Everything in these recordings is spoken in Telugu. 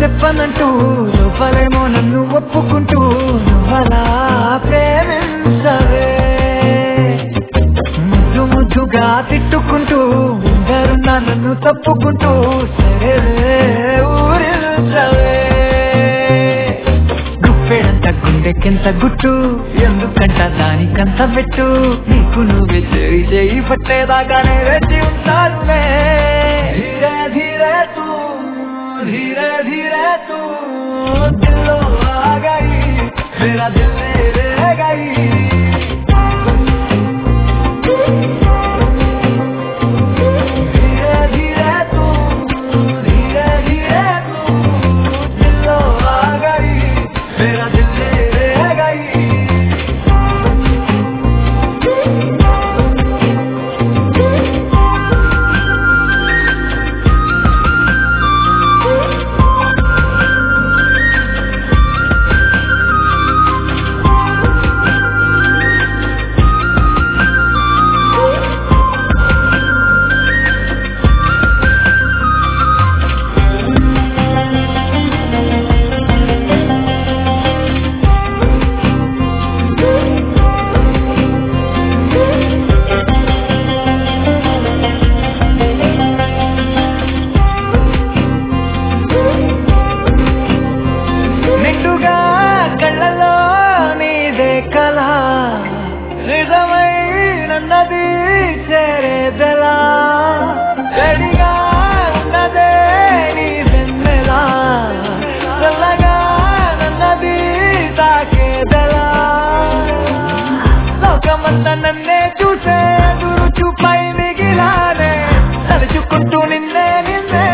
చెప్పనంటూ లోపలేమో నన్ను ఒప్పుకుంటూ నువ్వలా ప్రేమించవే ముద్దు ముద్దుగా తిట్టుకుంటూ అందరున్నా నన్ను తప్పుకుంటూ సరే ఊరించవే గుప్పెడంత గుండెకెంత గుట్టు ఎందుకంట దానికంత పెట్టు నీకు నువ్వే చేయి చేయి పట్టేదాకానే వేచి ఉంటానులే ధీరే ధీరే తూ ధీరే ధీరే తూ దిల్లో ఆ గయి मेरा दिल ले गई धीरे धीरे तू धीरे धीरे तू दिलो आ गई मेरा दिल ले गई నిండుగా కళ్ళలో నీదే కళ నిజమై నన్నది చేరేదలా రెడీగా ఉన్నదే నీ వెన్నెలా చల్లగా నన్నది తాకేదలా లోకమంతా నన్నే చూసే ఎదురు చూపై మిగిలానే తలుచుకుంటూ నిన్నే నిన్నే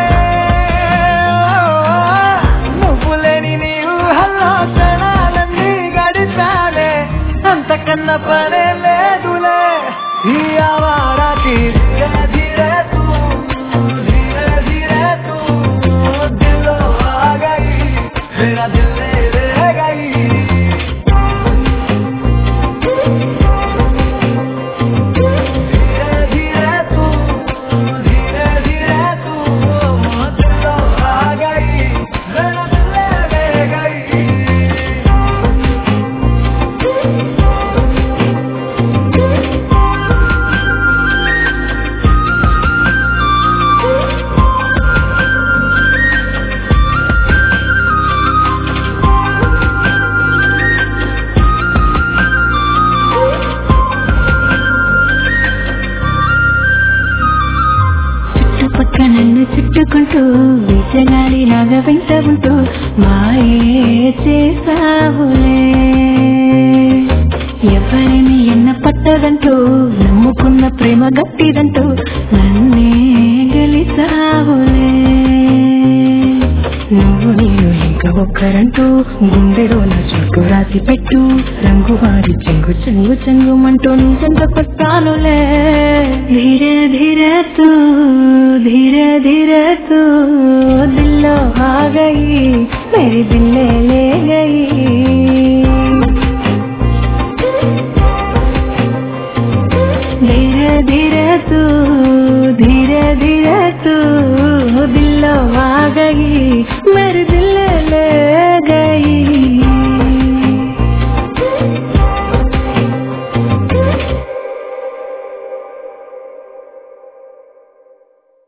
నువ్వు లేని నీ ఊహల్లో క్షణాలన్నీ గడిపానే అంతకన్నా పనే లేదులే ఈ ఆవారాకి ధీరే ధీరే తూ ధీరే ధీరే తూ దిల్లో ఆ గయి मेरा दिल ले गई धीरे धीरे तू धीरे धीरे तू दिलो आ गई मेरा दिल ले गई చుట్టుపక్క నన్ను చుట్టుకుంటూ విజగాలి లాగా వెంట ఉంటూ మాయే చేసావులే ఎవరిని ఎన్న పట్టదంటూ నమ్ముకున్న ప్రేమ గట్టిదంటూ నన్నే గెలిసావులే నువ్వు నేను ఇంకా ఒక్కరంటూ గుండెలో నా చుట్టూ రాసి పెట్టు రంగు వారి చెంగు చెంగు చెంగుమంటూ నీ చెంత పట్టానులే ధీరే ధీరే తూ ధీరే ధీరే తూ దిల్లో ఆ గయి మేరీ దిల్లే లే గయి धीरे धीरे तू धीरे धीरे तू दिल आ गई